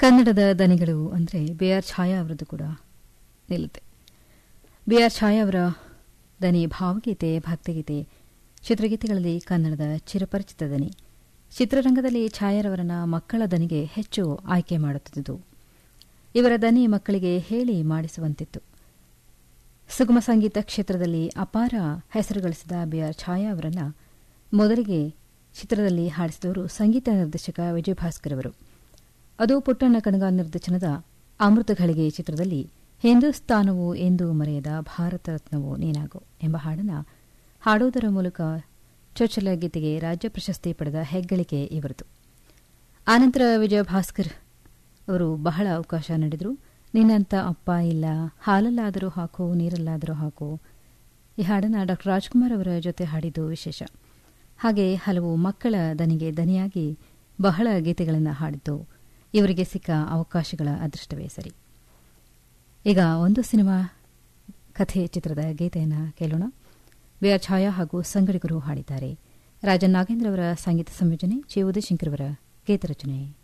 ಕನ್ನಡದ ದನಿಗಳು ಅಂದರೆ B R ಛಾಯಾ ಅವರದ್ದು ಕೂಡ ನಿಲ್ಲುತ್ತೆ ಬಿ ಆರ್ ಛಾಯಾ ಅವರ ದನಿ ಭಾವಗೀತೆ ಭಕ್ತಿಗೀತೆ ಚಿತ್ರಗೀತೆಗಳಲ್ಲಿ ಕನ್ನಡದ ಚಿರಪರಿಚಿತ ದನಿ ಚಿತ್ರರಂಗದಲ್ಲಿ ಛಾಯಾರವರನ್ನ ಮಕ್ಕಳ ದನಿಗೆ ಹೆಚ್ಚು ಆಯ್ಕೆ ಮಾಡುತ್ತಿದ್ದುದು ಇವರ ದನಿ ಮಕ್ಕಳಿಗೆ ಹೇಳಿ ಮಾಡಿಸುವಂತಿತ್ತು ಸುಗಮ ಸಂಗೀತ ಕ್ಷೇತ್ರದಲ್ಲಿ ಅಪಾರ ಹೆಸರು ಗಳಿಸಿದ ಬಿ ಆರ್ ಛಾಯಾ ಅವರನ್ನ ಮೊದಲಿಗೆ ಚಿತ್ರದಲ್ಲಿ ಹಾಡಿಸಿದವರು ಸಂಗೀತ ನಿರ್ದೇಶಕ ವಿಜಯ ಭಾಸ್ಕರ್ ಅವರು ಅದು ಪುಟ್ಟಣ್ಣ ಕಣಗ ನಿರ್ದೇಶನದ ಅಮೃತಗಳಿಗೆ ಚಿತ್ರದಲ್ಲಿ ಹಿಂದೂಸ್ತಾನವು ಎಂದೂ ಮರೆಯದ ಭಾರತ ರತ್ನವು ನೀನಾಗೋ ಎಂಬ ಹಾಡನ್ನು ಹಾಡುವುದರ ಮೂಲಕ ಚೊಚ್ಚಲ ಗೀತೆಗೆ ರಾಜ್ಯ ಪ್ರಶಸ್ತಿ ಪಡೆದ ಹೆಗ್ಗಳಿಕೆ ಇವರದು ಆನಂತರ ವಿಜಯ ಭಾಸ್ಕರ್ ಅವರು ಬಹಳ ಅವಕಾಶ ನೀಡಿದರು ನಿನ್ನಂತ ಅಪ್ಪ ಇಲ್ಲ ಹಾಲಲ್ಲಾದರೂ ಹಾಕು ನೀರಲ್ಲಾದರೂ ಹಾಕು ಈ ಹಾಡನ್ನು ಡಾ ರಾಜ್ಕುಮಾರ್ ಅವರ ಜೊತೆ ಹಾಡಿದ್ದು ವಿಶೇಷ ಹಾಗೆ ಹಲವು ಮಕ್ಕಳ ದನಿಗೆ ದನಿಯಾಗಿ ಬಹಳ ಗೀತೆಗಳನ್ನು ಹಾಡಿದ್ದು ಇವರಿಗೆ ಸಿಕ್ಕ ಅವಕಾಶಗಳ ಅದೃಷ್ಟವೇ ಸರಿ ಈಗ ಒಂದು ಸಿನಿಮಾ ಕಥೆ ಚಿತ್ರದ ಗೀತೆಯನ್ನು ಕೇಳೋಣ ವಿ ಆರ್ ಛಾಯಾ ಹಾಗೂ ಸಂಗಡಿಗರು ಹಾಡಿದ್ದಾರೆ ರಾಜನ್ ನಾಗೇಂದ್ರ ಅವರ ಸಂಗೀತ ಸಂಯೋಜನೆ ಚಿ ಉದಯಶಂಕರ್ ಅವರ ಗೀತರಚನೆ